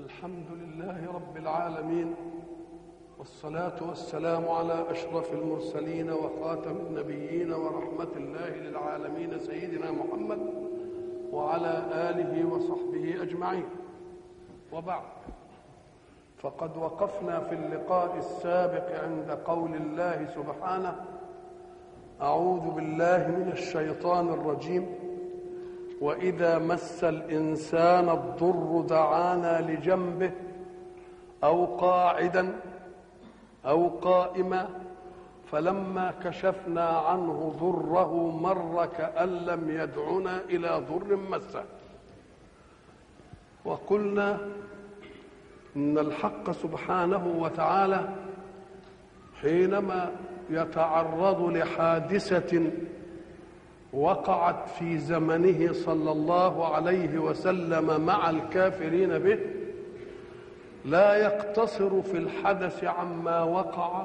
الحمد لله رب العالمين والصلاة والسلام على أشرف المرسلين وخاتم النبيين ورحمة الله للعالمين سيدنا محمد وعلى آله وصحبه أجمعين وبعد فقد وقفنا في اللقاء السابق عند قول الله سبحانه أعوذ بالله من الشيطان الرجيم واذا مس الانسان الضر دعانا لجنبه او قاعدا او قائما فلما كشفنا عنه ضره مر كان لم يدعنا الى ضر مسه وقلنا ان الحق سبحانه وتعالى حينما يتعرض لحادثه وقعت في زمنه صلى الله عليه وسلم مع الكافرين به لا يقتصر في الحدث عما وقع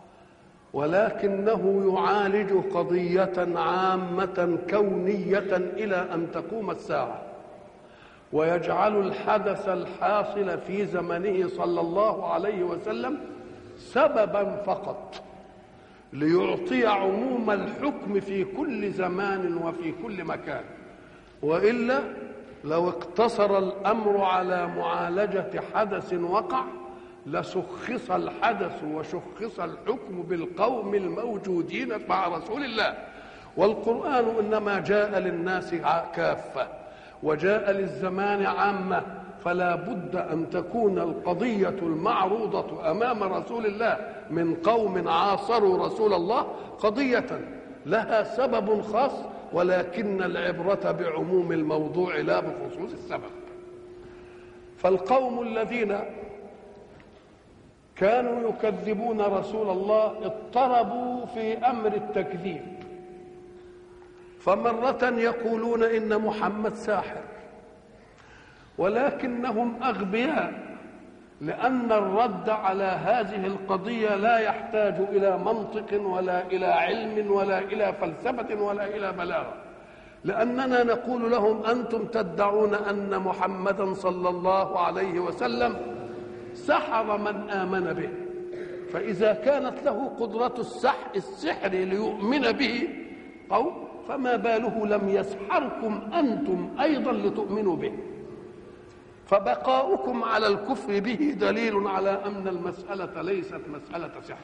ولكنه يعالج قضيه عامه كونيه الى ان تقوم الساعه ويجعل الحدث الحاصل في زمنه صلى الله عليه وسلم سببا فقط ليعطي عموم الحكم في كل زمان وفي كل مكان والا لو اقتصر الامر على معالجه حدث وقع لشخص الحدث وشخص الحكم بالقوم الموجودين مع رسول الله والقران انما جاء للناس كافه وجاء للزمان عامه فلا بد ان تكون القضيه المعروضه امام رسول الله من قوم عاصروا رسول الله قضيه لها سبب خاص ولكن العبره بعموم الموضوع لا بخصوص السبب فالقوم الذين كانوا يكذبون رسول الله اضطربوا في امر التكذيب فمره يقولون ان محمد ساحر ولكنهم اغبياء لان الرد على هذه القضيه لا يحتاج الى منطق ولا الى علم ولا الى فلسفه ولا الى بلاغه لاننا نقول لهم انتم تدعون ان محمدا صلى الله عليه وسلم سحر من امن به فاذا كانت له قدره السحر السحر ليؤمن به قوم فما باله لم يسحركم انتم ايضا لتؤمنوا به فبقاؤكم على الكفر به دليل على ان المساله ليست مساله سحر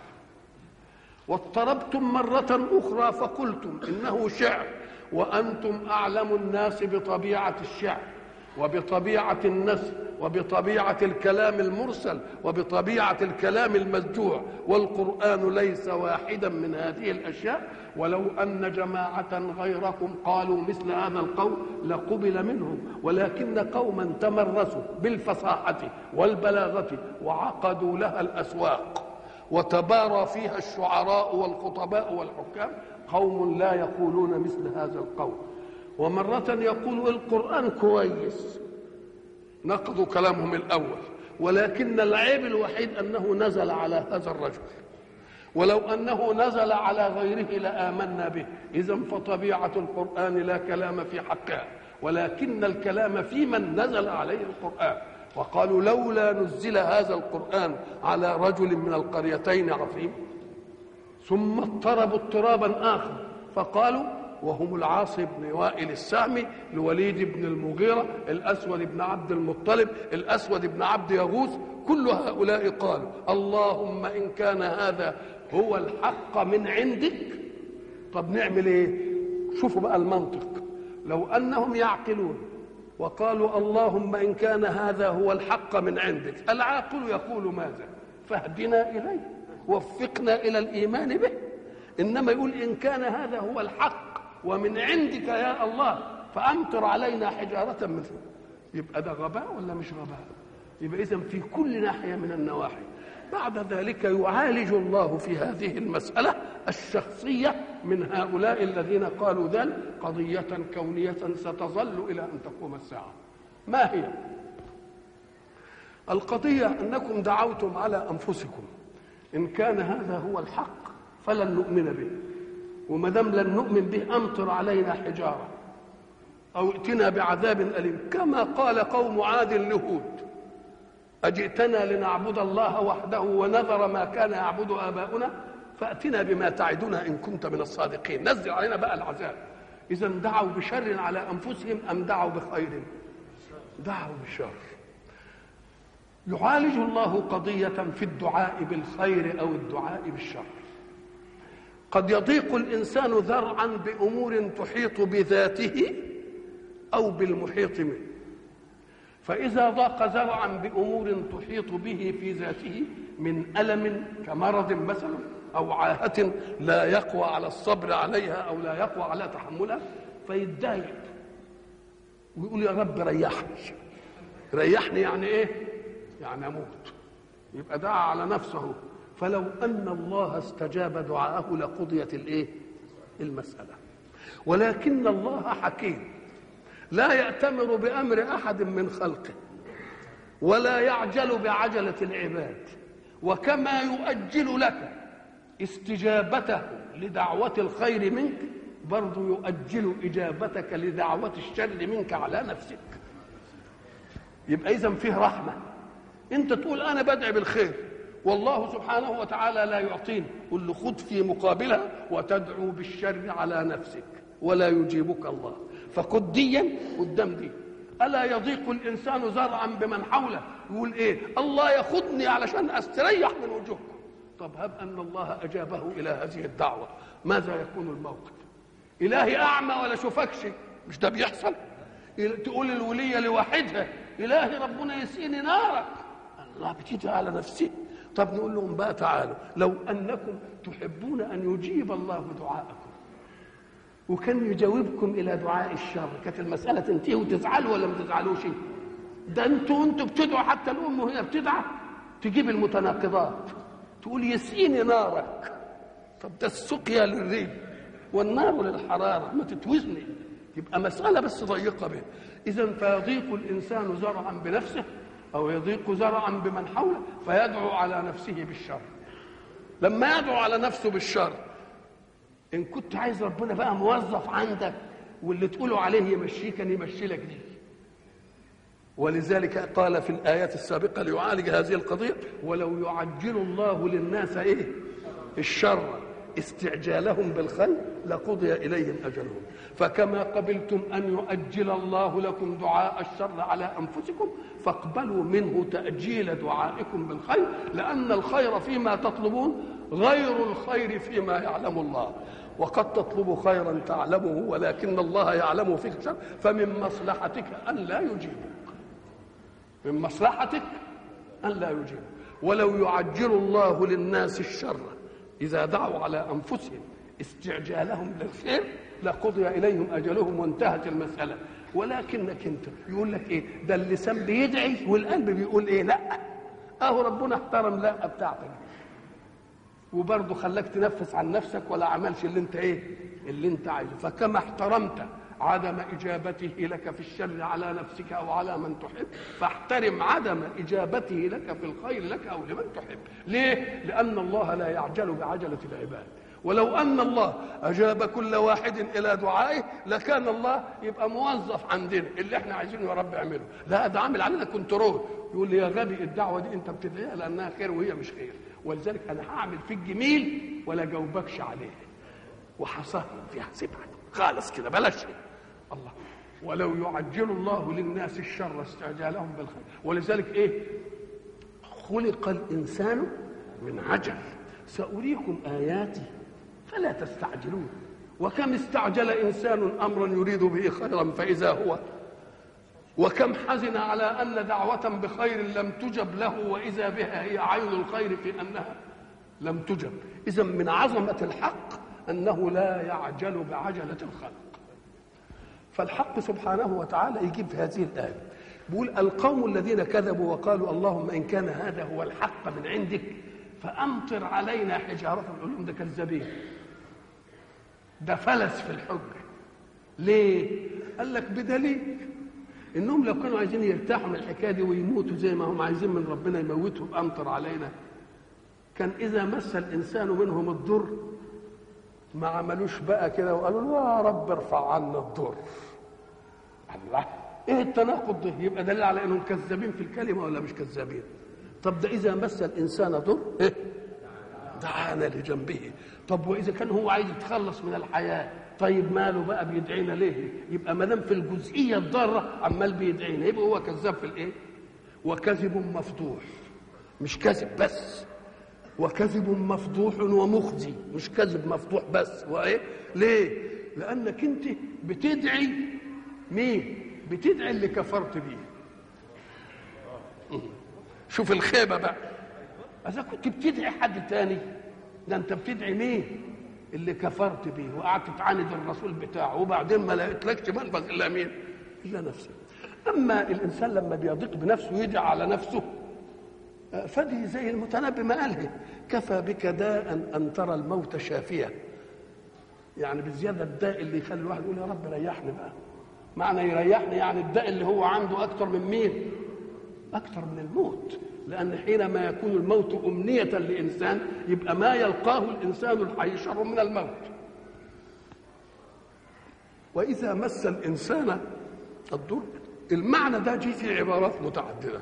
واضطربتم مره اخرى فقلتم انه شعر وانتم اعلم الناس بطبيعه الشعر وبطبيعه النثر وبطبيعه الكلام المرسل وبطبيعه الكلام المسجوع والقران ليس واحدا من هذه الاشياء ولو ان جماعه غيركم قالوا مثل هذا القول لقبل منهم ولكن قوما تمرسوا بالفصاحه والبلاغه وعقدوا لها الاسواق وتبارى فيها الشعراء والخطباء والحكام قوم لا يقولون مثل هذا القول ومرة يقول القرآن كويس نقضوا كلامهم الأول ولكن العيب الوحيد أنه نزل على هذا الرجل ولو أنه نزل على غيره لآمنا به إذا فطبيعة القرآن لا كلام في حقها ولكن الكلام في من نزل عليه القرآن وقالوا لولا نزل هذا القرآن على رجل من القريتين عظيم ثم اضطربوا اضطرابا آخر فقالوا وهم العاص بن وائل السهمي الوليد بن المغيرة الأسود بن عبد المطلب الأسود بن عبد يغوث كل هؤلاء قالوا اللهم إن كان هذا هو الحق من عندك طب نعمل ايه شوفوا بقى المنطق لو أنهم يعقلون وقالوا اللهم إن كان هذا هو الحق من عندك العاقل يقول ماذا فاهدنا إليه وفقنا إلى الإيمان به إنما يقول إن كان هذا هو الحق ومن عندك يا الله فامطر علينا حجاره مثل يبقى ده غباء ولا مش غباء يبقى اذا في كل ناحيه من النواحي بعد ذلك يعالج الله في هذه المساله الشخصيه من هؤلاء الذين قالوا ذلك قضيه كونيه ستظل الى ان تقوم الساعه ما هي القضيه انكم دعوتم على انفسكم ان كان هذا هو الحق فلن نؤمن به وما دام لن نؤمن به امطر علينا حجاره او ائتنا بعذاب اليم كما قال قوم عاد لهود أجئتنا لنعبد الله وحده ونذر ما كان يعبد آباؤنا فأتنا بما تعدنا إن كنت من الصادقين نزل علينا بقى العذاب إذا دعوا بشر على أنفسهم أم دعوا بخير دعوا بالشر يعالج الله قضية في الدعاء بالخير أو الدعاء بالشر قد يضيق الإنسان ذرعا بأمور تحيط بذاته أو بالمحيط منه فإذا ضاق ذرعا بأمور تحيط به في ذاته من ألم كمرض مثلا أو عاهة لا يقوى على الصبر عليها أو لا يقوى على تحملها فيتضايق ويقول يا رب ريحني ريحني يعني ايه يعني اموت يبقى دعا على نفسه فلو ان الله استجاب دعاءه لقضيت الايه المساله ولكن الله حكيم لا يأتمر بأمر أحد من خلقه ولا يعجل بعجلة العباد وكما يؤجل لك استجابته لدعوة الخير منك برضه يؤجل إجابتك لدعوة الشر منك على نفسك يبقى إذا فيه رحمة أنت تقول أنا بدعي بالخير والله سبحانه وتعالى لا يعطيني قل له خذ في مقابلها وتدعو بالشر على نفسك ولا يجيبك الله فخذ ديا قدام دي ألا يضيق الإنسان زرعا بمن حوله يقول إيه الله ياخذني علشان أستريح من وجوهكم طب هب أن الله أجابه إلى هذه الدعوة ماذا يكون الموقف إلهي أعمى ولا شوفكش مش ده بيحصل تقول الولية لواحدها إلهي ربنا يسقيني نارك الله بتيجي على نفسي طب نقول لهم بقى تعالوا لو أنكم تحبون أن يجيب الله دعاءكم وكان يجاوبكم الى دعاء الشر كانت المساله تنتهي وتزعلوا ولا ما تزعلوش ده انتوا انتوا بتدعوا حتى الام وهي بتدعى تجيب المتناقضات تقول يسقيني نارك طب ده السقيا للريب والنار للحراره ما تتوزني يبقى مساله بس ضيقه به اذا فيضيق الانسان زرعا بنفسه او يضيق زرعا بمن حوله فيدعو على نفسه بالشر لما يدعو على نفسه بالشر ان كنت عايز ربنا بقى موظف عندك واللي تقولوا عليه يمشيه كان يمشي لك دي ولذلك قال في الآيات السابقة ليعالج هذه القضية ولو يعجل الله للناس إيه الشر استعجالهم بالخير لقضي إليهم أجلهم فكما قبلتم أن يؤجل الله لكم دعاء الشر على أنفسكم فاقبلوا منه تأجيل دعائكم بالخير لأن الخير فيما تطلبون غير الخير فيما يعلم الله وقد تطلب خيرا تعلمه ولكن الله يعلم فيك الشر فمن مصلحتك ان لا يجيبك من مصلحتك ان لا يجيبك ولو يعجل الله للناس الشر اذا دعوا على انفسهم استعجالهم للخير لقضي اليهم اجلهم وانتهت المساله ولكنك انت يقول لك ايه ده اللسان بيدعي والقلب بيقول ايه لا اهو ربنا احترم لا بتاعتك وبرضه خلاك تنفس عن نفسك ولا عملش اللي انت ايه اللي انت عايزه فكما احترمت عدم اجابته لك في الشر على نفسك او على من تحب فاحترم عدم اجابته لك في الخير لك او لمن تحب ليه لان الله لا يعجل بعجله العباد ولو ان الله اجاب كل واحد الى دعائه لكان الله يبقى موظف عندنا اللي احنا عايزينه يا رب اعمله لا ده عامل علينا كنترول يقول لي يا غبي الدعوه دي انت بتدعيها لانها خير وهي مش خير ولذلك انا هعمل فيك جميل ولا جاوبكش عليه وحصاهم فيها سبعه خالص كده بلاش الله ولو يعجل الله للناس الشر استعجالهم بالخير ولذلك ايه خلق الانسان من عجل ساريكم اياتي فلا تستعجلون وكم استعجل انسان امرا يريد به خيرا فاذا هو وكم حزن على ان دعوه بخير لم تجب له واذا بها هي عين الخير في انها لم تجب اذا من عظمه الحق انه لا يعجل بعجله الخلق فالحق سبحانه وتعالى يجيب هذه الايه بيقول القوم الذين كذبوا وقالوا اللهم ان كان هذا هو الحق من عندك فامطر علينا حجاره نقول لهم ده كذابين ده فلس في الحجه ليه؟ قال لك بدليل انهم لو كانوا عايزين يرتاحوا من الحكايه دي ويموتوا زي ما هم عايزين من ربنا يموتهم امطر علينا كان اذا مس الانسان منهم الضر ما عملوش بقى كده وقالوا يا رب ارفع عنا الضر الله ايه التناقض ده يبقى دليل على انهم كذابين في الكلمه ولا مش كذابين طب ده اذا مس الانسان ضر إيه؟ دعانا لجنبه طب واذا كان هو عايز يتخلص من الحياه طيب ماله بقى بيدعينا ليه يبقى ما دام في الجزئيه الضاره عمال بيدعينا يبقى هو كذاب في الايه وكذب مفضوح مش كذب بس وكذب مفضوح ومخزي مش كذب مفضوح بس وايه ليه لانك انت بتدعي مين بتدعي اللي كفرت بيه شوف الخيبه بقى اذا كنت بتدعي حد تاني ده انت بتدعي مين اللي كفرت بيه وقعدت تعاند الرسول بتاعه وبعدين ما لقيتلكش منبذ الا مين الا نفسك اما الانسان لما بيضيق بنفسه ويدعي على نفسه فدي زي المتنبي ما قالها كفى بك داء ان ترى الموت شافيا يعني بزياده الداء اللي يخلي الواحد يقول يا رب ريحني بقى معنى يريحني يعني الداء اللي هو عنده اكتر من مين اكتر من الموت لان حينما يكون الموت امنيه لانسان يبقى ما يلقاه الانسان الحي شر من الموت واذا مس الانسان الضر المعنى ده جه في عبارات متعدده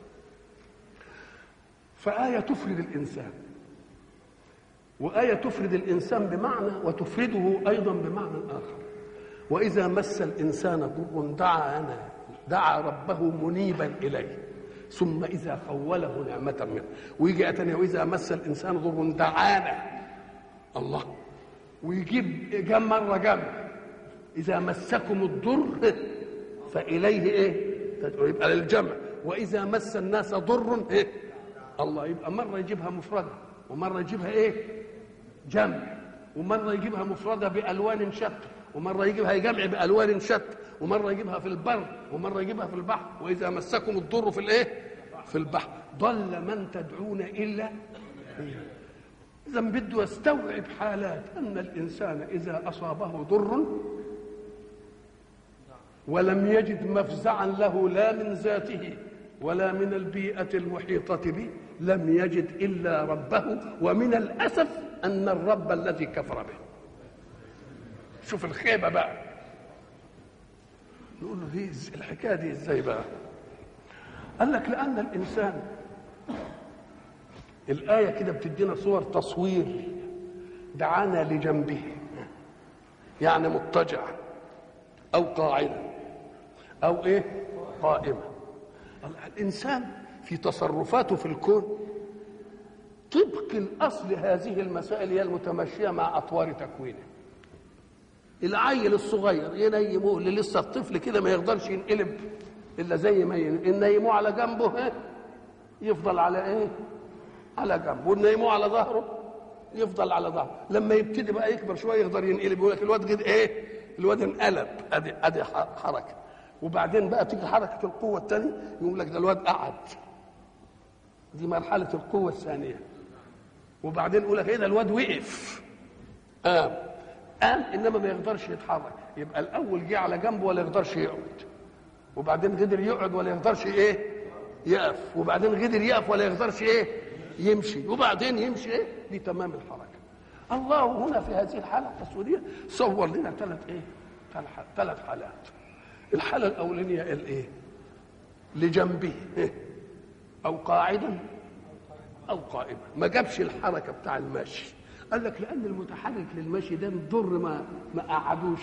فآية تفرد الإنسان وآية تفرد الإنسان بمعنى وتفرده أيضا بمعنى آخر وإذا مس الإنسان ضر دعا دعا ربه منيبا إليه ثم إذا خوله نعمة منه ويجي تاني وإذا مس الإنسان ضر دعانا الله ويجيب جم مرة جمع إذا مسكم الضر فإليه إيه؟ يبقى للجمع وإذا مس الناس ضر إيه؟ الله يبقى مرة يجيبها مفردة ومرة يجيبها إيه؟ جمع ومرة يجيبها مفردة بألوان شتى ومرة يجيبها جمع بألوان شتى ومرة يجيبها في البر ومرة يجيبها في البحر وإذا مسكم الضر في الإيه؟ في البحر ضل من تدعون إلا إذا بده يستوعب حالات أن الإنسان إذا أصابه ضر ولم يجد مفزعا له لا من ذاته ولا من البيئة المحيطة به لم يجد إلا ربه ومن الأسف أن الرب الذي كفر به شوف الخيبة بقى نقول له دي الحكاية دي ازاي بقى قال لك لأن الإنسان الآية كده بتدينا صور تصوير دعانا لجنبه يعني مضطجع أو قاعدة أو إيه قائمة الإنسان في تصرفاته في الكون طبق الأصل هذه المسائل هي المتمشية مع أطوار تكوينه العيل الصغير ينيموه اللي لسه الطفل كده ما يقدرش ينقلب الا زي ما ينيموه على جنبه إيه؟ يفضل على ايه على جنبه ونيموه على ظهره يفضل على ظهره لما يبتدي بقى يكبر شويه يقدر ينقلب يقول لك الواد كده ايه الواد انقلب ادي ادي حركه وبعدين بقى تيجي حركه القوه الثانيه يقول لك ده الواد قعد دي مرحله القوه الثانيه وبعدين يقول لك ايه ده الواد وقف قام قام انما ما يقدرش يتحرك يبقى الاول جه على جنبه ولا يقدرش يقعد وبعدين قدر يقعد ولا يقدرش ايه يقف وبعدين قدر يقف ولا يقدرش ايه يمشي وبعدين يمشي ايه دي تمام الحركه الله هنا في هذه الحاله التصويريه صور لنا ثلاث ايه ثلاث حالات الحاله الاولانيه الايه لجنبه إيه؟ او قاعدا او قائما ما جابش الحركه بتاع المشي قال لك لان المتحرك للمشي ده الضر ما ما قعدوش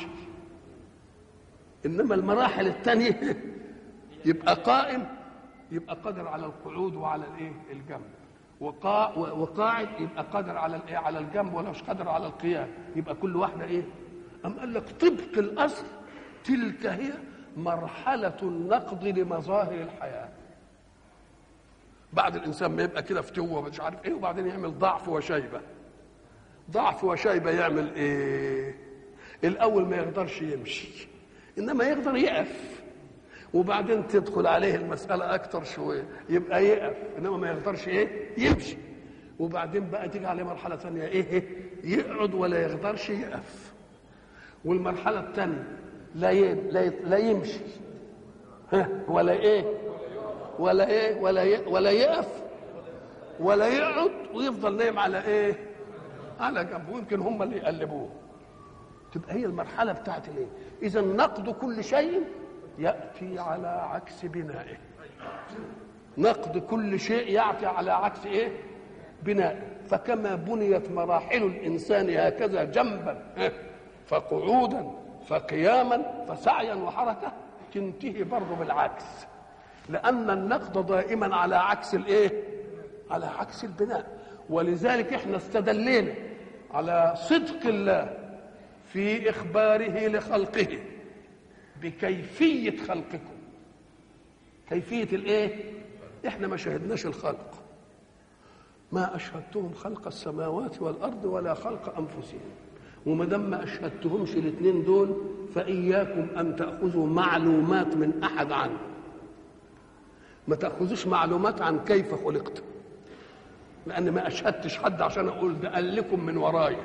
انما المراحل الثانيه يبقى قائم يبقى قادر على القعود وعلى الايه الجنب وقا وقاعد يبقى قادر على الايه على الجنب ولا مش قادر على القيام يبقى كل واحده ايه ام قال لك طبق الاصل تلك هي مرحله النقض لمظاهر الحياه بعد الانسان ما يبقى كده فتوه مش عارف ايه وبعدين يعمل ضعف وشيبه ضعف وشيبه يعمل ايه الاول ما يقدرش يمشي انما يقدر يقف وبعدين تدخل عليه المساله اكتر شويه يبقى يقف انما ما يقدرش ايه يمشي وبعدين بقى تيجي عليه مرحله ثانيه ايه, إيه؟ يقعد ولا يقدرش يقف والمرحله الثانيه لا ي... لا, ي... لا يمشي ها ولا ايه ولا ايه ولا ي... ولا يقف ولا يقعد ويفضل نايم على ايه على جنبه ويمكن هم اللي يقلبوه تبقى هي المرحله بتاعت الايه اذا نقد كل شيء يأتي على عكس بنائه نقد كل شيء يأتي على عكس إيه بنائه فكما بنيت مراحل الإنسان هكذا جنبا فقعودا فقياما فسعيا وحركة تنتهي برضه بالعكس لأن النقد دائما على عكس الإيه على عكس البناء ولذلك احنا استدلينا على صدق الله في إخباره لخلقه بكيفية خلقكم كيفية الايه احنا ما شاهدناش الخلق ما أشهدتهم خلق السماوات والأرض ولا خلق أنفسهم وما دام ما أشهدتهمش الاثنين دول فإياكم أن تأخذوا معلومات من أحد عنه ما تأخذوش معلومات عن كيف خلقتم لأن ما أشهدتش حد عشان أقول ده قال لكم من ورايا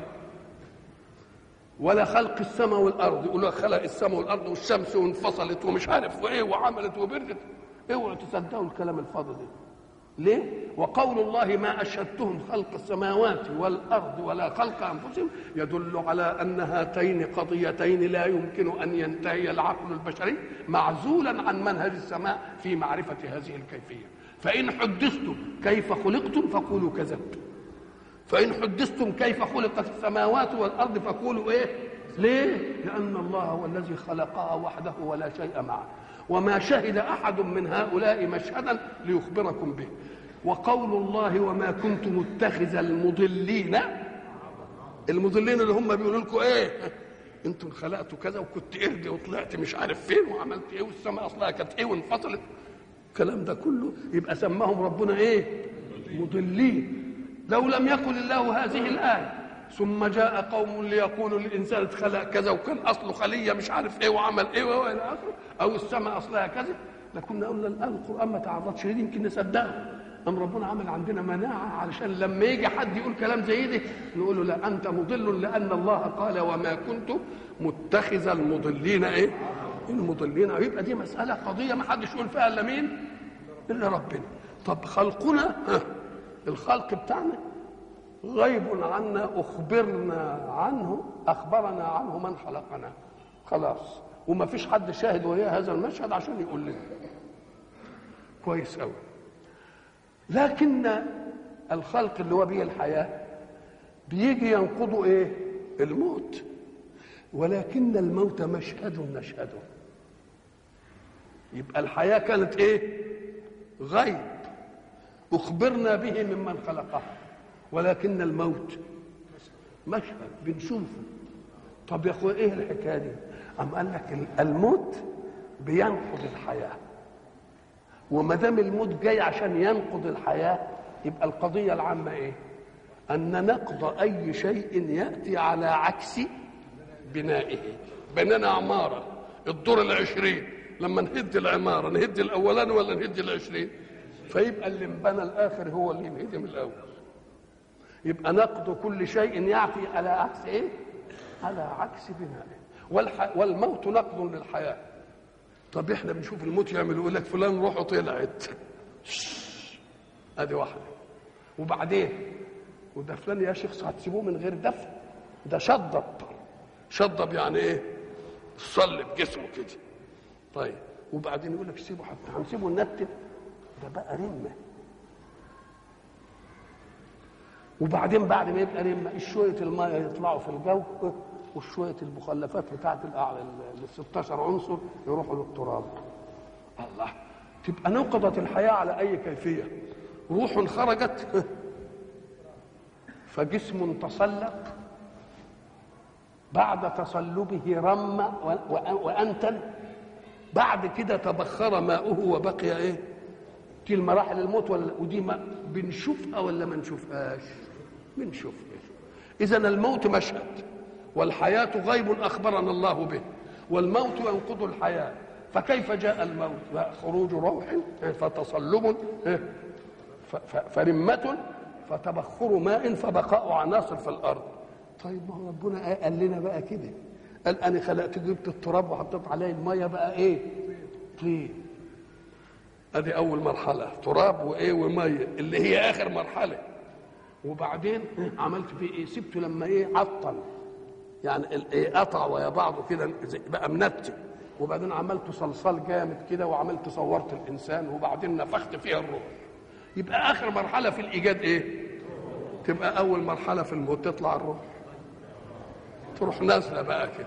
ولا خلق السماء والارض يقول لك خلق السماء والارض والشمس وانفصلت ومش عارف وايه وعملت وبردت اوعوا تصدقوا الكلام الفاضي ده ليه؟ وقول الله ما اشهدتهم خلق السماوات والارض ولا خلق انفسهم يدل على ان هاتين قضيتين لا يمكن ان ينتهي العقل البشري معزولا عن منهج السماء في معرفه هذه الكيفيه فان حدثتم كيف خلقتم فقولوا كذبتم فإن حدثتم كيف خلقت السماوات والأرض فقولوا إيه؟ ليه؟ لأن الله هو الذي خلقها وحده ولا شيء معه وما شهد أحد من هؤلاء مشهدا ليخبركم به وقول الله وما كنت متخذ المضلين المضلين اللي هم بيقولوا لكم ايه انتم خلقتوا كذا وكنت قرد وطلعت مش عارف فين وعملت ايه والسماء اصلها كانت ايه وانفصلت الكلام ده كله يبقى سماهم ربنا ايه مضلين لو لم يقل الله هذه الآية ثم جاء قوم ليقولوا الإنسان اتخلق كذا وكان أصله خلية مش عارف إيه وعمل إيه وإلى آخره أو السماء أصلها كذا لكنا قلنا الآن القرآن ما تعرضش ليه يمكن نصدقه أم ربنا عمل عندنا مناعة علشان لما يجي حد يقول كلام زي ده نقول له لا أنت مضل لأن الله قال وما كنت متخذ المضلين إيه؟ المضلين يبقى دي مسألة قضية ما حدش يقول فيها إلا مين؟ إلا ربنا طب خلقنا ها الخلق بتاعنا غيب عنا اخبرنا عنه اخبرنا عنه من خلقنا خلاص وما فيش حد شاهد وياه هذا المشهد عشان يقول لنا كويس قوي لكن الخلق اللي هو به الحياه بيجي ينقضوا ايه الموت ولكن الموت مشهد نشهده يبقى الحياه كانت ايه غيب أخبرنا به ممن خلقه ولكن الموت مشهد بنشوفه طب يا اخويا ايه الحكايه دي؟ أم قال لك الموت بينقض الحياه وما دام الموت جاي عشان ينقض الحياه يبقى القضيه العامه ايه؟ ان نقض اي شيء ياتي على عكس بنائه بنينا عماره الدور العشرين لما نهد العماره نهد الاولاني ولا نهد العشرين؟ فيبقى اللي انبنى الاخر هو اللي ينهدم الاول يبقى نقد كل شيء يعطي على عكس ايه على عكس بنائه والح... والموت نقد للحياه طب احنا بنشوف الموت يعمل يقول لك فلان روحه طلعت ادي واحده وبعدين وده فلان يا شيخ هتسيبوه من غير دفن ده شضب شضب يعني ايه صلب جسمه كده طيب وبعدين يقول لك سيبه حتى هنسيبه ننتن ده بقى رمه وبعدين بعد ما يبقى رمه شويه الميه يطلعوا في الجو وشويه المخلفات بتاعت ال 16 عنصر يروحوا للتراب الله تبقى نقضت الحياه على اي كيفيه روح خرجت فجسم تصلب بعد تصلبه رم وانتن بعد كده تبخر ماؤه وبقي ايه دي المراحل الموت ولا ودي ما بنشوفها ولا ما نشوفهاش بنشوفها اذا الموت مشهد والحياه غيب اخبرنا الله به والموت ينقض الحياه فكيف جاء الموت خروج روح فتصلب فرمة فتبخر ماء فبقاء عناصر في الارض طيب ما هو ربنا قال لنا بقى كده قال انا خلقت جبت التراب وحطيت عليه الميه بقى ايه طين ادي اول مرحله تراب وايه وميه اللي هي اخر مرحله وبعدين عملت فيه ايه سبته لما ايه عطل يعني ايه قطع ويا بعضه كده بقى منتن وبعدين عملت صلصال جامد كده وعملت صورت الانسان وبعدين نفخت فيها الروح يبقى اخر مرحله في الايجاد ايه تبقى اول مرحله في الموت تطلع الروح تروح نازله بقى كده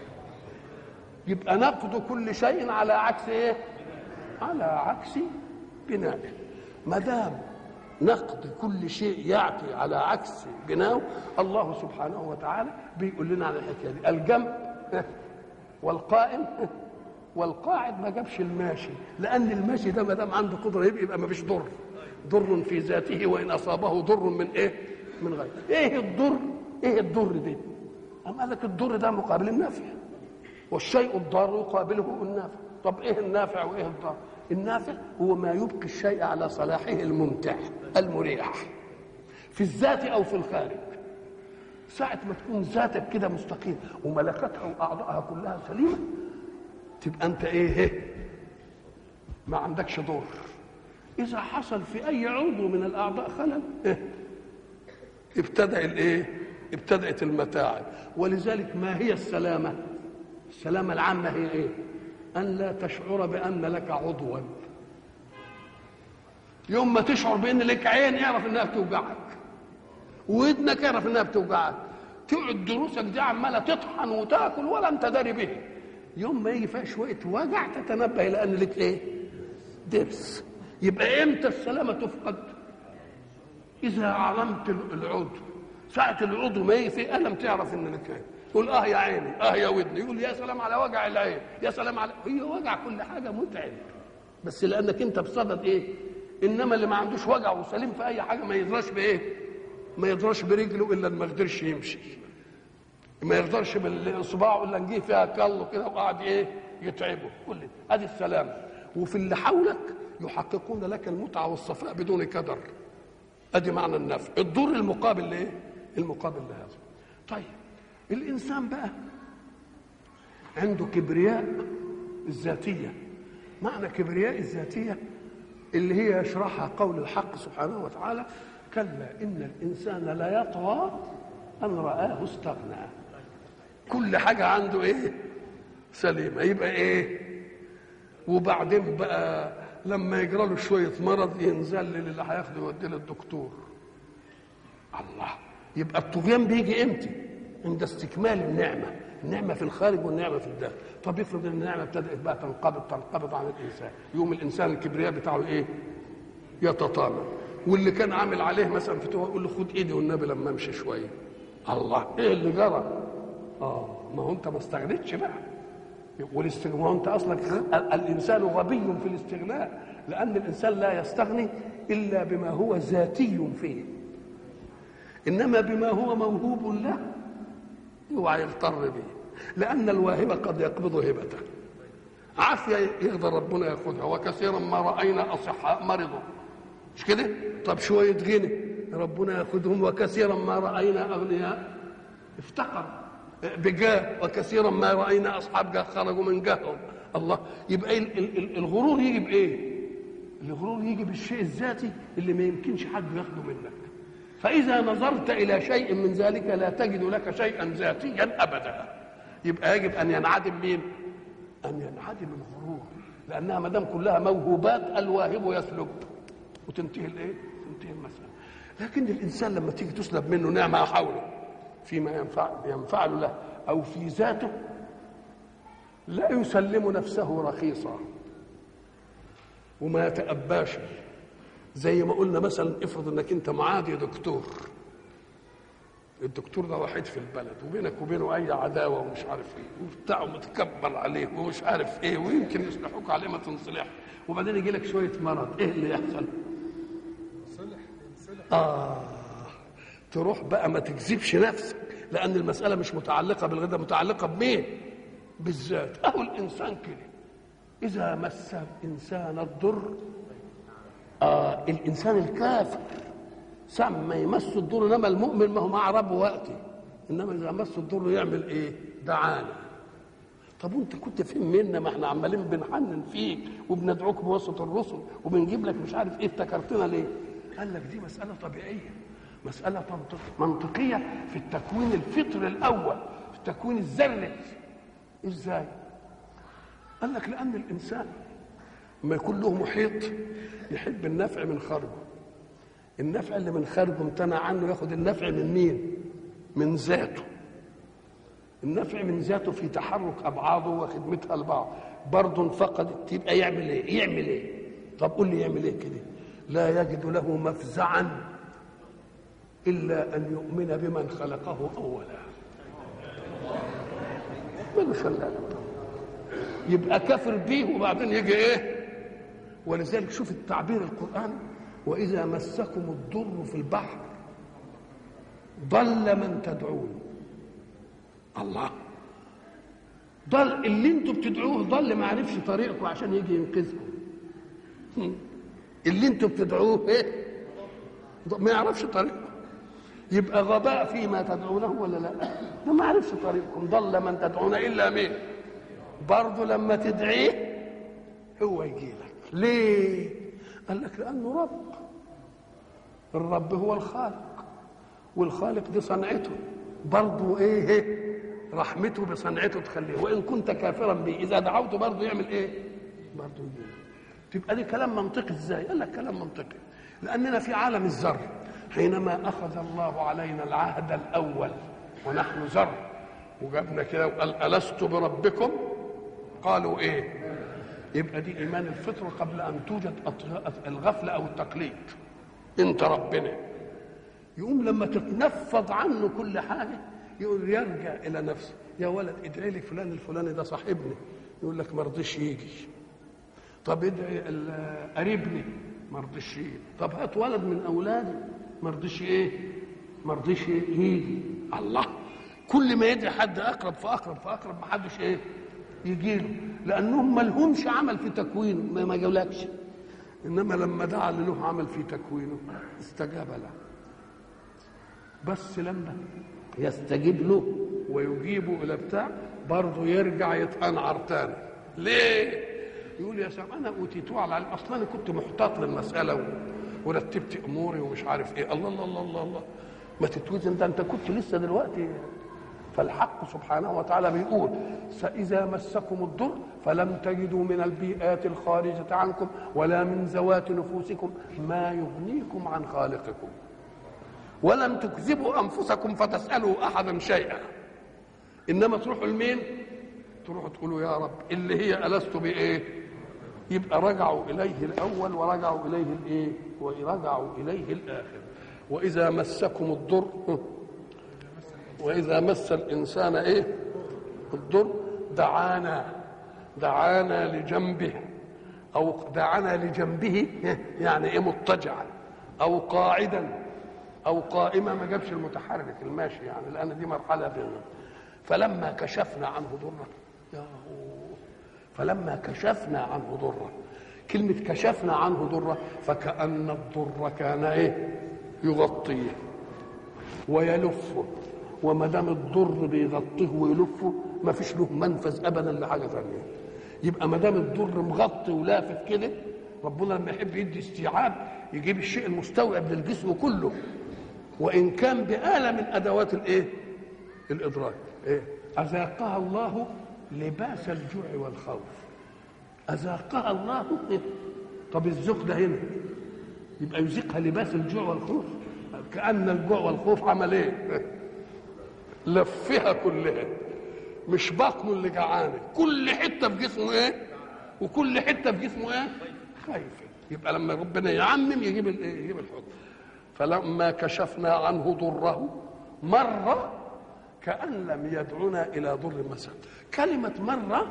يبقى نقد كل شيء على عكس ايه على عكس بنائه ما دام نقد كل شيء يعطي على عكس بناؤه الله سبحانه وتعالى بيقول لنا على الحكايه دي الجنب والقائم والقاعد ما جابش الماشي لان الماشي ده ما دام عنده قدره يبقى, يبقى ما فيش ضر ضر في ذاته وان اصابه ضر من ايه من غيره ايه الضر ايه الضر ده أم قال لك الضر ده مقابل النافع والشيء الضار يقابله النافع طب ايه النافع وايه الضار النافع هو ما يبقي الشيء على صلاحه الممتع المريح في الذات او في الخارج ساعة ما تكون ذاتك كده مستقيم وملكتها وأعضائها كلها سليمة تبقى أنت إيه ما عندكش ضر إذا حصل في أي عضو من الأعضاء خلل إيه؟ ابتدأ الإيه؟ ابتدأت المتاعب ولذلك ما هي السلامة؟ السلامة العامة هي إيه؟ أن لا تشعر بأن لك عضوا يوم ما تشعر بأن لك عين اعرف إنها بتوجعك ودنك اعرف إنها بتوجعك تقعد دروسك دي عمالة تطحن وتاكل ولا أنت داري به يوم ما يجي فيها شوية وجع تتنبه إلى أن لك إيه؟ درس يبقى إمتى السلامة تفقد؟ إذا علمت العضو ساعة العضو ما يجي فيه ألم تعرف إن لك عين يقول اه يا عيني اه يا ودني يقول يا سلام على وجع العين يا سلام على هي وجع كل حاجه متعب بس لانك انت بصدد ايه انما اللي ما عندوش وجع وسليم في اي حاجه ما يدراش بايه ما يدراش برجله الا ما قدرش يمشي ما يقدرش باصبعه الا نجيه فيها كله كده وقعد ايه يتعبه كل ادي السلام وفي اللي حولك يحققون لك المتعه والصفاء بدون كدر ادي معنى النفع الضر المقابل لايه المقابل لهذا طيب الانسان بقى عنده كبرياء الذاتيه معنى كبرياء الذاتيه اللي هي يشرحها قول الحق سبحانه وتعالى كلا ان الانسان لا يطغى ان راه استغنى كل حاجه عنده ايه سليمه يبقى ايه وبعدين بقى لما يجرى له شويه مرض ينزل اللي هياخده يوديه للدكتور الله يبقى الطغيان بيجي امتى عند استكمال النعمة النعمة في الخارج والنعمة في الداخل طب افرض ان النعمة ابتدأت بقى تنقبض تنقبض عن الإنسان يوم الإنسان الكبرياء بتاعه إيه يتطامن واللي كان عامل عليه مثلا فتوى يقول له خد ايدي والنبي لما امشي شويه الله ايه اللي جرى اه ما هو انت ما استغنيتش بقى والاستغناء ما هو انت اصلك الانسان غبي في الاستغناء لان الانسان لا يستغني الا بما هو ذاتي فيه انما بما هو موهوب له اوعى يغتر به لان الواهب قد يقبض هبته عافيه يقدر ربنا ياخذها وكثيرا ما راينا اصحاء مرضوا مش كده طب شويه غنى ربنا ياخذهم وكثيرا ما راينا اغنياء افتقر بجاه وكثيرا ما راينا اصحاب جاه خرجوا من جاههم الله يبقى الغرور يجي بايه الغرور يجي بالشيء الذاتي اللي ما يمكنش حد ياخده منك فإذا نظرت إلى شيء من ذلك لا تجد لك شيئا ذاتيا أبدا يبقى يجب أن ينعدم مين؟ أن ينعدم الغرور لأنها ما دام كلها موهوبات الواهب يسلب وتنتهي الإيه؟ تنتهي المسألة لكن الإنسان لما تيجي تسلب منه نعمة حوله فيما ينفع ينفع له أو في ذاته لا يسلم نفسه رخيصا وما يتأباش زي ما قلنا مثلا افرض انك انت معادي دكتور الدكتور ده وحيد في البلد وبينك وبينه اي عداوه ومش عارف ايه وبتاع متكبر عليه ومش عارف ايه ويمكن يصلحوك عليه ما تنصلح وبعدين يجي لك شويه مرض ايه اللي يحصل؟ اه تروح بقى ما تكذبش نفسك لان المساله مش متعلقه بالغدا متعلقه بمين؟ بالذات اهو الانسان كده اذا مس الانسان الضر آه الانسان الكافر ساعة ما يمس الضر انما المؤمن ما هو مع ربه وقتي انما اذا مس الضر يعمل ايه؟ دعانا طب وانت كنت فين منا ما احنا عمالين بنحنن فيك وبندعوك بواسطه الرسل وبنجيب لك مش عارف ايه افتكرتنا ليه؟ قال لك دي مساله طبيعيه مساله منطقيه في التكوين الفطري الاول في التكوين الذري ازاي؟ قال لك لان الانسان لما يكون له محيط يحب النفع من خارجه النفع اللي من خارجه امتنع عنه ياخد النفع من مين من ذاته النفع من ذاته في تحرك ابعاضه وخدمتها لبعض برضه انفقدت يبقى يعمل ايه يعمل ايه طب قول لي يعمل ايه كده لا يجد له مفزعا الا ان يؤمن بمن خلقه اولا ملوش الا يبقى كافر بيه وبعدين يجي ايه ولذلك شوف التعبير القرآني وإذا مسكم الضر في البحر ضل من تدعون الله ضل اللي انتوا بتدعوه ضل ما عرفش طريقكم عشان يجي ينقذكم اللي انتوا بتدعوه ايه ما يعرفش طريقكم يبقى غباء فيما تدعونه ولا لا ده ما عرفش طريقكم ضل من تدعون الا مين برضه لما تدعيه هو يجي لك ليه قال لك لانه رب الرب هو الخالق والخالق دي صنعته برضه ايه, إيه؟ رحمته بصنعته تخليه وان كنت كافرا به اذا دعوته برضه يعمل ايه برضه يجي تبقى دي كلام منطقي ازاي قال لك كلام منطقي لاننا في عالم الذر حينما اخذ الله علينا العهد الاول ونحن ذر وجابنا كده وقال الست بربكم قالوا ايه يبقى دي ايمان الفطره قبل ان توجد الغفله او التقليد انت ربنا يقوم لما تتنفض عنه كل حاجه يقول يرجع الى نفسه يا ولد ادعي لي فلان الفلاني ده صاحبني يقول لك ما رضيش يجي طب ادعي قريبني ما رضيش يجي طب هات ولد من اولادي ما رضيش ايه ما رضيش يجي الله كل ما يدعي حد اقرب فاقرب فاقرب ما حدش ايه يجي له لانهم ما لهمش عمل في تكوينه ما جابلكش انما لما دعا اللي له عمل في تكوينه استجاب له بس لما يستجيب له ويجيبه الى بتاع برضه يرجع يتأنعر تاني ليه؟ يقول يا سلام انا اوتيتوه على العلم اصلا انا كنت محتاط للمساله ورتبت اموري ومش عارف ايه الله الله الله الله, الله. ما تتوزن ده انت كنت لسه دلوقتي فالحق سبحانه وتعالى بيقول فإذا مسكم الضر فلم تجدوا من البيئات الخارجة عنكم ولا من ذوات نفوسكم ما يغنيكم عن خالقكم ولم تكذبوا أنفسكم فتسألوا أحدا شيئا إنما تروحوا لمين؟ تروحوا تقولوا يا رب اللي هي ألست بإيه؟ يبقى رجعوا إليه الأول ورجعوا إليه الإيه؟ ورجعوا إليه الآخر وإذا مسكم الضر واذا مس الانسان ايه الضر دعانا دعانا لجنبه او دعانا لجنبه يعني ايه مضطجعا او قاعدا او قائما ما جابش المتحرك الماشي يعني لان دي مرحله بيننا فلما كشفنا عنه ضره يا فلما كشفنا عنه ضره كلمة كشفنا عنه ضره فكأن الضر كان ايه يغطيه ويلفه وما دام الضر بيغطيه ويلفه ما فيش له منفذ ابدا لحاجه ثانيه يبقى ما دام الضر مغطي ولافف كده ربنا لما يحب يدي استيعاب يجيب الشيء المستوعب للجسم كله وان كان بآلة من ادوات الايه الادراك ايه اذاقها الله لباس الجوع والخوف اذاقها الله إيه؟ طب الذوق ده هنا يبقى يذيقها لباس الجوع والخوف كأن الجوع والخوف عمل ايه لفها كلها مش بطنه اللي جعانه كل حته في جسمه ايه وكل حته في جسمه ايه خايفه يبقى لما ربنا يعمم يجيب الايه يجيب الحكم فلما كشفنا عنه ضره مر كأن لم يدعنا إلى ضر مسا كلمة مرة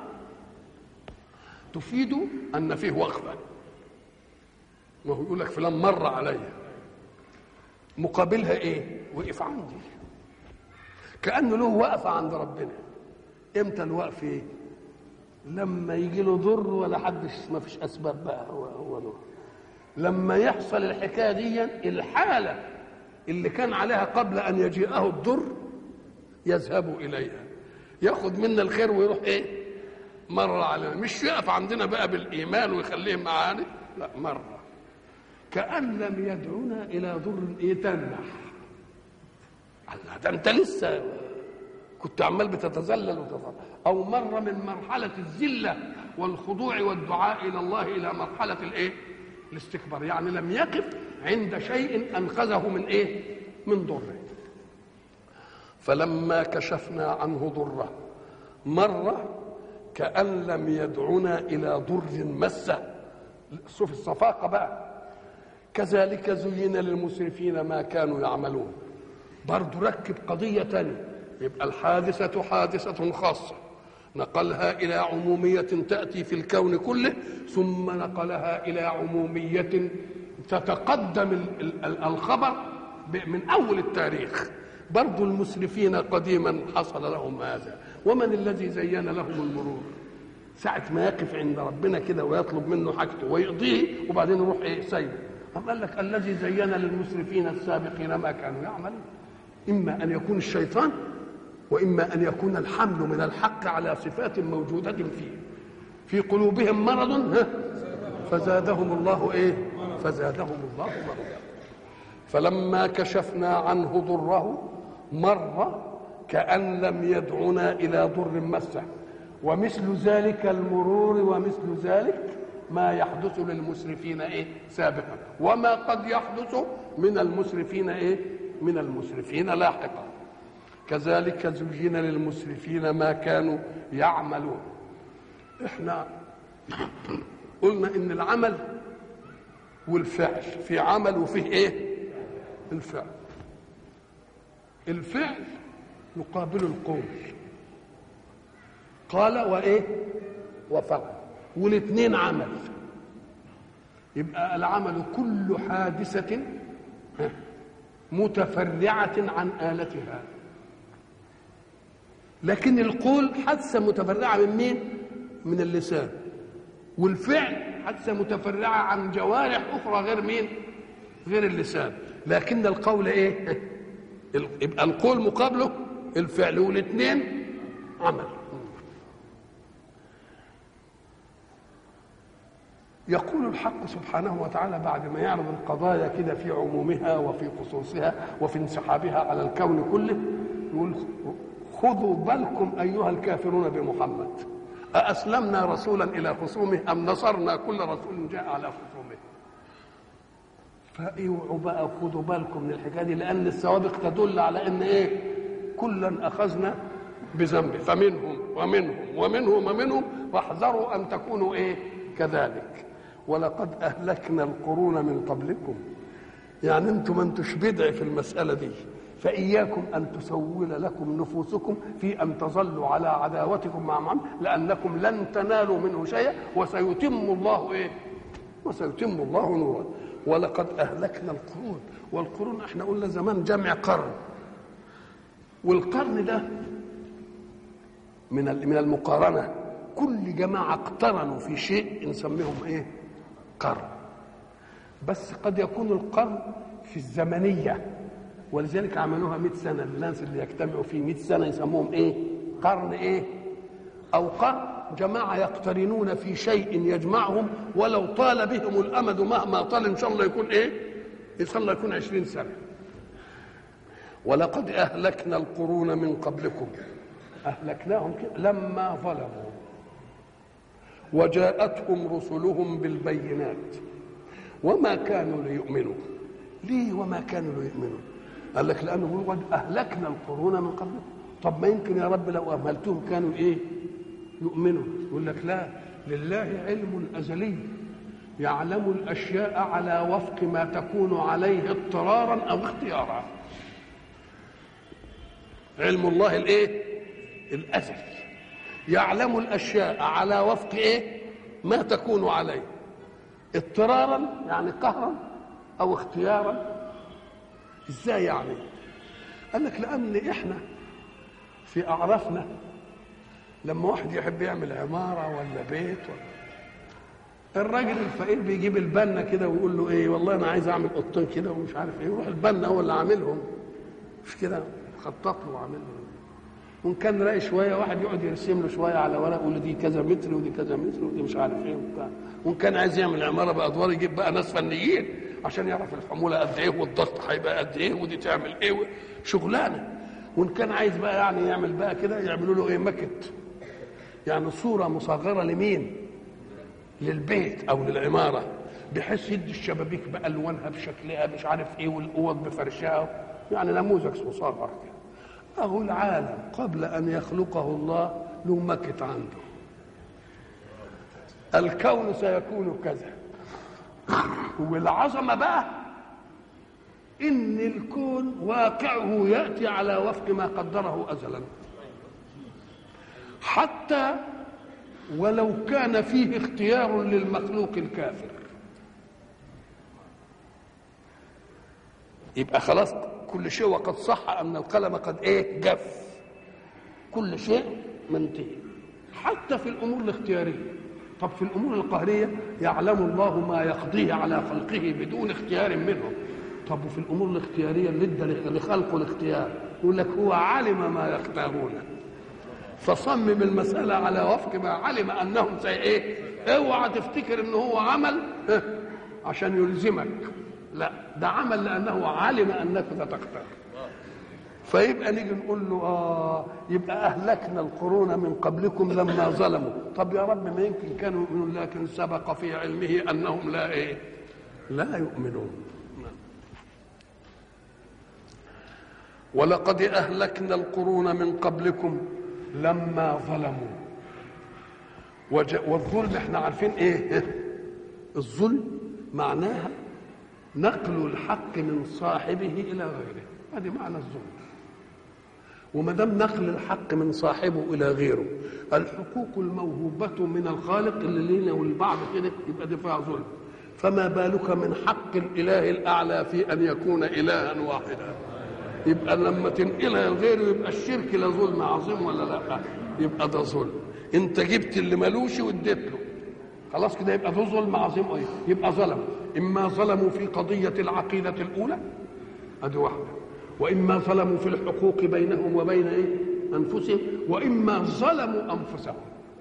تفيد أن فيه وقفة ما هو يقول لك فلان مر علي مقابلها إيه؟ وقف عندي كأنه له وقفة عند ربنا امتى الوقف ايه لما يجي له ضر ولا حدش ما فيش اسباب بقى هو هو له لما يحصل الحكايه دي الحاله اللي كان عليها قبل ان يجيئه الضر يذهب اليها ياخذ منا الخير ويروح ايه مره علينا مش يقف عندنا بقى بالايمان ويخليه معانا لا مره كان لم يدعونا الى ضر يتنح الله ده انت لسه كنت عمال بتتذلل وتتذلل او مره من مرحله الذله والخضوع والدعاء الى الله الى مرحله الايه الاستكبار يعني لم يقف عند شيء انقذه من ايه من ضره فلما كشفنا عنه ضره مر كأن لم يدعنا إلى ضر مسه شوف الصفاقة بقى كذلك زين للمسرفين ما كانوا يعملون برضو ركب قضية تانية يبقى الحادثة حادثة خاصة نقلها إلى عمومية تأتي في الكون كله ثم نقلها إلى عمومية تتقدم الخبر من أول التاريخ برضو المسرفين قديما حصل لهم هذا ومن الذي زين لهم المرور ساعة ما يقف عند ربنا كده ويطلب منه حاجته ويقضيه وبعدين يروح ايه سيد أم قال لك الذي زين للمسرفين السابقين ما كانوا يعملون إما أن يكون الشيطان وإما أن يكون الحمل من الحق على صفات موجودة فيه في قلوبهم مرض فزادهم الله ايه فزادهم الله مرضا فلما كشفنا عنه ضره مر كأن لم يدعنا إلى ضر مسه ومثل ذلك المرور ومثل ذلك ما يحدث للمسرفين ايه سابقا وما قد يحدث من المسرفين ايه من المسرفين لاحقا كذلك زين للمسرفين ما كانوا يعملون احنا قلنا ان العمل والفعل في عمل وفيه ايه الفعل الفعل يقابل القول قال وايه وفعل والاثنين عمل يبقى العمل كل حادثة متفرعة عن آلتها لكن القول حادثة متفرعة من مين؟ من اللسان والفعل حادثة متفرعة عن جوارح أخرى غير مين؟ غير اللسان لكن القول إيه؟ يبقى القول مقابله الفعل والاثنين عمل يقول الحق سبحانه وتعالى بعد ما يعرض القضايا كده في عمومها وفي خصوصها وفي انسحابها على الكون كله يقول خذوا بالكم ايها الكافرون بمحمد أأسلمنا رسولا إلى خصومه أم نصرنا كل رسول جاء على خصومه فاوعوا بقى خذوا بالكم من الحكايه دي لان السوابق تدل على ان ايه كلا اخذنا بذنبه فمنهم ومنهم ومنهم ومنهم واحذروا ان تكونوا ايه كذلك ولقد اهلكنا القرون من قبلكم يعني انتم ما انتوش بدع في المساله دي فاياكم ان تسول لكم نفوسكم في ان تظلوا على عداوتكم مع محمد لانكم لن تنالوا منه شيئا وسيتم الله ايه وسيتم الله نوره ولقد اهلكنا القرون والقرون احنا قلنا زمان جمع قرن والقرن ده من من المقارنه كل جماعه اقترنوا في شيء نسميهم ايه قرن بس قد يكون القرن في الزمنيه ولذلك عملوها 100 سنه الناس اللي يجتمعوا في 100 سنه يسموهم ايه قرن ايه او قرن جماعه يقترنون في شيء يجمعهم ولو طال بهم الامد مهما طال ان شاء الله يكون ايه ان شاء الله يكون 20 سنه ولقد اهلكنا القرون من قبلكم اهلكناهم لما ظلموا وجاءتهم رسلهم بالبينات وما كانوا ليؤمنوا ليه وما كانوا ليؤمنوا قال لك لانه قد اهلكنا القرون من قبلكم طب ما يمكن يا رب لو اهملتهم كانوا ايه يؤمنوا يقول لك لا لله علم ازلي يعلم الاشياء على وفق ما تكون عليه اضطرارا او اختيارا علم الله الايه الازلي يعلم الاشياء على وفق ايه ما تكون عليه اضطرارا يعني قهرا او اختيارا ازاي يعني قال لك لان احنا في اعرافنا لما واحد يحب يعمل عماره ولا بيت ولا الراجل الفقير بيجيب البنا كده ويقول له ايه والله انا عايز اعمل اوضتين كده ومش عارف ايه يروح البنا هو اللي عاملهم مش كده خطط له وعامل له وان كان راي شويه واحد يقعد يرسم له شويه على ورق يقول له دي كذا متر ودي كذا متر ودي مش عارف ايه وبتاع وان كان عايز يعمل عماره بادوار يجيب بقى ناس فنيين عشان يعرف الحموله قد ايه والضغط هيبقى قد ايه ودي تعمل ايه شغلانه وان كان عايز بقى يعني يعمل بقى كده يعملوا له ايه مكت يعني صوره مصغره لمين للبيت او للعماره بحيث يدي الشبابيك بالوانها بشكلها مش عارف ايه والاوض بفرشها يعني نموذج مصغر كده اهو العالم قبل ان يخلقه الله له مكت عنده الكون سيكون كذا والعظمه بقى ان الكون واقعه ياتي على وفق ما قدره ازلا حتى ولو كان فيه اختيار للمخلوق الكافر يبقى خلاص كل شيء وقد صح ان القلم قد ايه جف كل شيء منتهي حتى في الامور الاختياريه طب في الامور القهريه يعلم الله ما يقضيه على خلقه بدون اختيار منهم طب وفي الامور الاختياريه اللي ادى لخلقه الاختيار يقول لك هو علم ما يختارونه فصمم المساله على وفق ما علم انهم سي ايه اوعى تفتكر ان هو عمل عشان يلزمك لا ده عمل لانه علم انك ستختار فيبقى نيجي نقول له اه يبقى اهلكنا القرون من قبلكم لما ظلموا طب يا رب ما يمكن كانوا يؤمنون لكن سبق في علمه انهم لا ايه لا يؤمنون ولقد اهلكنا القرون من قبلكم لما ظلموا وج... والظلم احنا عارفين ايه الظلم معناها نقل الحق من صاحبه الى غيره هذه معنى الظلم وما دام نقل الحق من صاحبه الى غيره الحقوق الموهوبه من الخالق اللي لينا والبعض كده يبقى دي فيها ظلم فما بالك من حق الاله الاعلى في ان يكون الها واحدا يبقى لما تنقلها لغيره يبقى الشرك لا ظلم عظيم ولا لا يبقى ده ظلم انت جبت اللي ملوش واديت له خلاص كده يبقى ده ظلم عظيم ايه يبقى ظلم اما ظلموا في قضيه العقيده الاولى ادي واحده واما ظلموا في الحقوق بينهم وبين ايه انفسهم واما ظلموا انفسهم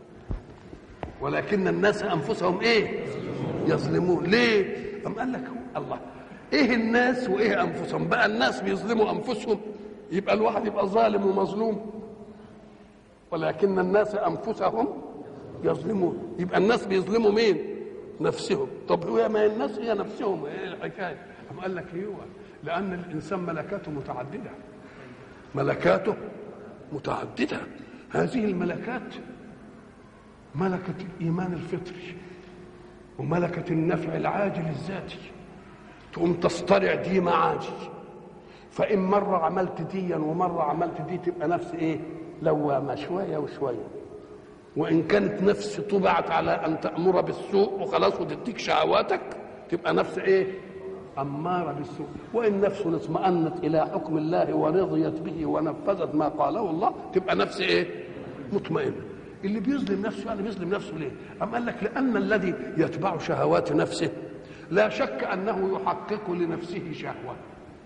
ولكن الناس انفسهم ايه يظلمون ليه ام قال لك الله ايه الناس وايه انفسهم بقى الناس بيظلموا انفسهم يبقى الواحد يبقى ظالم ومظلوم ولكن الناس انفسهم يظلمون يبقى الناس بيظلموا مين نفسهم طب هو ما الناس هي نفسهم ايه الحكايه أم قال لك ايوه لان الانسان ملكاته متعدده ملكاته متعدده هذه الملكات ملكه الايمان الفطري وملكه النفع العاجل الذاتي تقوم تصطرع دي مع دي فإن مرة عملت ديا ومرة عملت دي تبقى نفس إيه؟ لوامة شوية وشوية وإن كانت نفس طبعت على أن تأمر بالسوء وخلاص وتديك شهواتك تبقى نفس إيه؟ أمارة بالسوء وإن نفس اطمأنت إلى حكم الله ورضيت به ونفذت ما قاله الله تبقى نفس إيه؟ مطمئنة اللي بيظلم نفسه يعني بيظلم نفسه ليه؟ أم قال لك لأن الذي يتبع شهوات نفسه لا شك انه يحقق لنفسه شهوه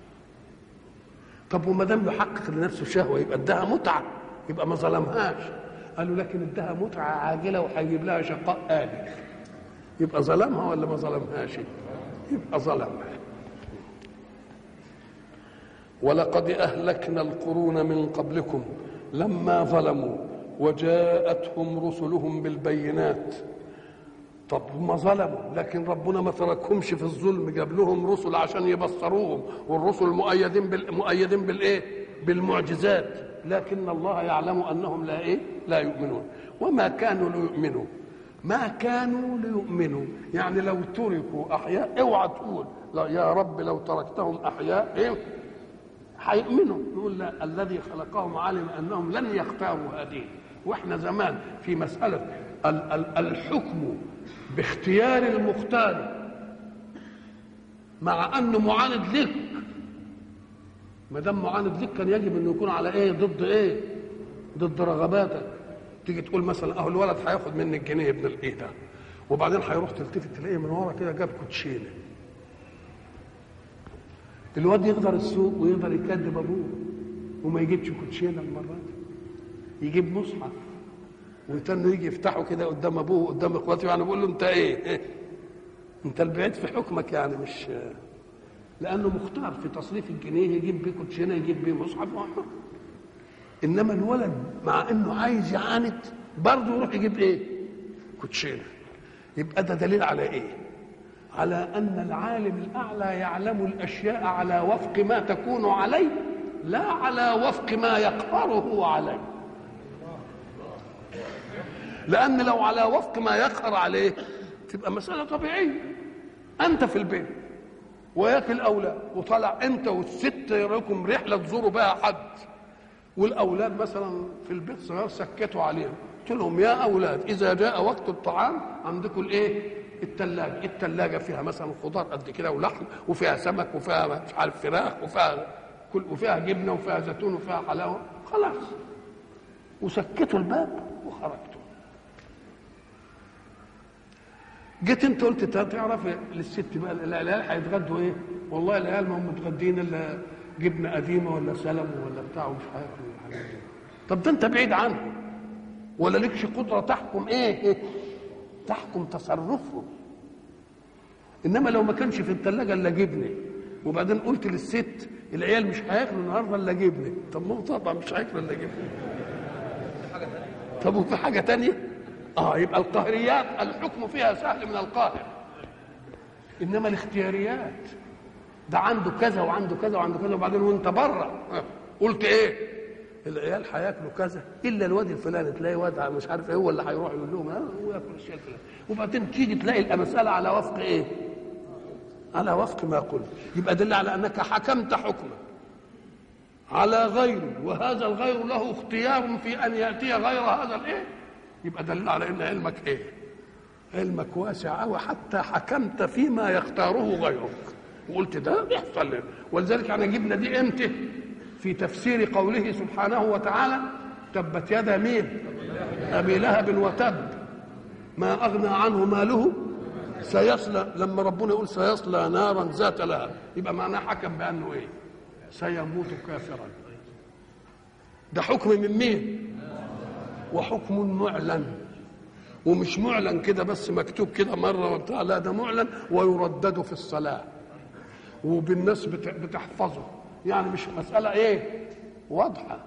طب وما دام يحقق لنفسه شهوه يبقى اداها متعه يبقى ما ظلمهاش قالوا لكن اداها متعه عاجله وهيجيب لها شقاء آلي يبقى ظلمها ولا ما ظلمهاش يبقى ظلمها ولقد اهلكنا القرون من قبلكم لما ظلموا وجاءتهم رسلهم بالبينات طب هم ظلموا لكن ربنا ما تركهمش في الظلم جاب لهم رسل عشان يبصروهم والرسل مؤيدين بال... مؤيدين بالايه بالمعجزات لكن الله يعلم انهم لا ايه لا يؤمنون وما كانوا ليؤمنوا ما كانوا ليؤمنوا يعني لو تركوا احياء اوعى تقول لا يا رب لو تركتهم احياء ايه هيؤمنوا يقول لا الذي خلقهم علم انهم لن يختاروا هذه واحنا زمان في مساله ال- ال- الحكم باختيار المختار مع انه معاند لك ما دام معاند لك كان يجب انه يكون على ايه ضد ايه ضد رغباتك تيجي تقول مثلا اهو الولد هياخد مني الجنيه ابن الايه ده وبعدين هيروح تلتفت تلاقيه من ورا كده جاب كوتشينه الواد يقدر السوق ويقدر يكذب ابوه وما يجيبش كوتشينه المره دي يجيب مصحف ويتنه يجي يفتحه كده قدام ابوه قدام اخواته يعني بيقول له انت ايه, إيه؟ انت البعيد في حكمك يعني مش لانه مختار في تصريف الجنيه يجيب بيه كوتشينه يجيب بيه مصحف وحر. انما الولد مع انه عايز يعاند برضه يروح يجيب ايه كوتشينه يبقى ده دليل على ايه على ان العالم الاعلى يعلم الاشياء على وفق ما تكون عليه لا على وفق ما يقهره عليه لان لو على وفق ما يقهر عليه تبقى مساله طبيعيه انت في البيت وياك الاولاد وطلع انت والست لكم رحله تزوروا بها حد والاولاد مثلا في البيت صغار سكتوا عليهم قلت لهم يا اولاد اذا جاء وقت الطعام عندكم الايه الثلاجه الثلاجه فيها مثلا خضار قد كده ولحم وفيها سمك وفيها مش عارف فراخ وفيها كل وفيها جبنه وفيها زيتون وفيها حلاوه خلاص وسكتوا الباب وخرجتوا جيت انت قلت تعرف للست بقى العيال هيتغدوا ايه؟ والله العيال ما هم متغدين الا جبنه قديمه ولا سلم ولا بتاع ومش هياكلوا الحاجات دي. طب ده انت بعيد عنهم ولا لكش قدره تحكم ايه؟ إيه؟ تحكم تصرفهم انما لو ما كانش في الثلاجه الا جبنه وبعدين قلت للست العيال مش هياكلوا النهارده الا جبنه طب ما هو طبعا مش هياكلوا الا جبنه طب وفي حاجه تانية اه يبقى القهريات الحكم فيها سهل من القاهر انما الاختياريات ده عنده كذا وعنده كذا وعنده كذا وبعدين وانت بره قلت ايه العيال هياكلوا كذا الا الواد الفلاني تلاقي واد مش عارف ايه هو اللي هيروح يقول لهم ها هو ياكل الشيء الفلاني وبعدين تيجي تلاقي المساله على وفق ايه؟ على وفق ما قلت يبقى دل على انك حكمت حكما على غيره وهذا الغير له اختيار في ان ياتي غير هذا الايه؟ يبقى دل على ان علمك ايه؟ علمك واسع قوي حتى حكمت فيما يختاره غيرك وقلت ده بيحصل لنا ولذلك احنا جبنا دي امتى؟ في تفسير قوله سبحانه وتعالى تبت يدا مين ابي لهب وتب ما اغنى عنه ماله سيصلى لما ربنا يقول سيصلى نارا ذات لهب يبقى معناه حكم بانه ايه سيموت كافرا ده حكم من مين وحكم معلن ومش معلن كده بس مكتوب كده مره وبتاع لا ده معلن ويردد في الصلاه وبالناس بتحفظه يعني مش مسألة إيه؟ واضحة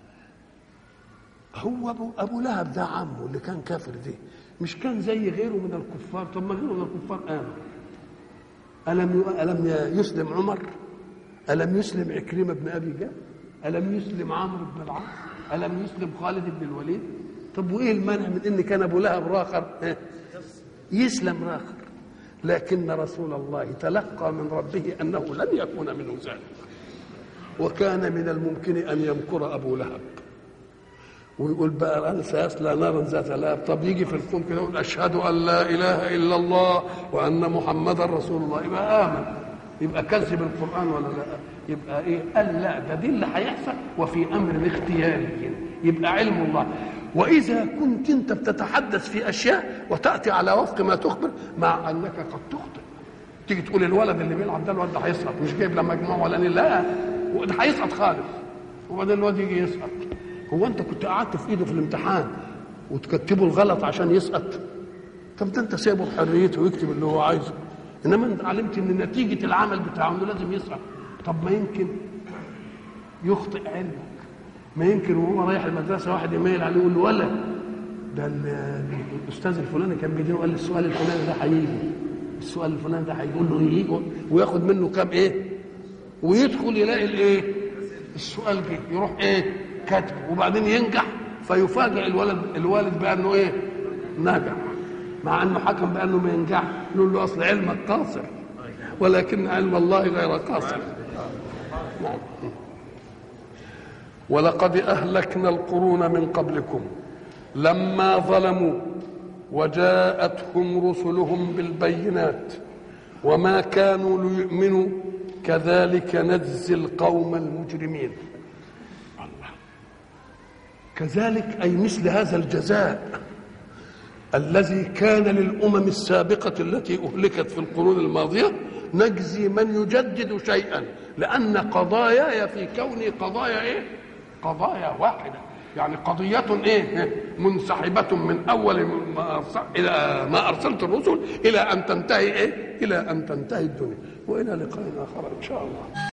هو أبو, أبو لهب ده عمه اللي كان كافر دي مش كان زي غيره من الكفار طب ما غيره من الكفار آمن ألم ألم يسلم عمر؟ ألم يسلم عكرمة بن أبي جهل؟ ألم يسلم عمرو بن العاص؟ ألم يسلم خالد بن الوليد؟ طب وإيه المانع من إن كان أبو لهب راخر؟ يسلم راخر لكن رسول الله تلقى من ربه أنه لن يكون منه ذلك وكان من الممكن ان يمكر ابو لهب ويقول بقى انا سيصلى نارا ذات لهب طب يجي في القوم كده يقول اشهد ان لا اله الا الله وان محمدا رسول الله يبقى امن يبقى كذب القران ولا لا يبقى ايه قال لا ده دي اللي هيحصل وفي امر اختياري يبقى علم الله واذا كنت انت بتتحدث في اشياء وتاتي على وفق ما تخبر مع انك قد تخطئ تيجي تقول الولد اللي بيلعب ده الولد ده هيسقط مش جايب له مجموع ولا لا ده هيسقط خالص وبعدين الواد يجي يسقط هو انت كنت قعدت في ايده في الامتحان وتكتبه الغلط عشان يسقط طب ده انت سايبه بحريته ويكتب اللي هو عايزه انما انت علمت ان نتيجه العمل بتاعه انه لازم يسقط طب ما يمكن يخطئ علمك ما يمكن وهو رايح المدرسه واحد يميل عليه يقول له ولا ده الاستاذ الفلاني كان بيدينه قال السؤال الفلاني ده هيجي السؤال الفلاني ده هيقول له يجي وياخد منه كام ايه ويدخل يلاقي الايه السؤال جه يروح ايه كاتبه وبعدين ينجح فيفاجئ الولد الوالد بانه ايه نجح مع انه حكم بانه ما ينجح نقول له اصل علمك قاصر ولكن علم الله غير قاصر نعم ولقد اهلكنا القرون من قبلكم لما ظلموا وجاءتهم رسلهم بالبينات وما كانوا ليؤمنوا كذلك نجزي القوم المجرمين الله كذلك اي مثل هذا الجزاء الذي كان للامم السابقه التي اهلكت في القرون الماضيه نجزي من يجدد شيئا لان قضاياي في كوني قضايا ايه قضايا واحده يعني قضية إيه؟ منسحبة من أول ما أرسل إلى ما أرسلت الرسل إلى أن تنتهي إيه؟ إلى أن تنتهي الدنيا وإلى لقاء آخر إن شاء الله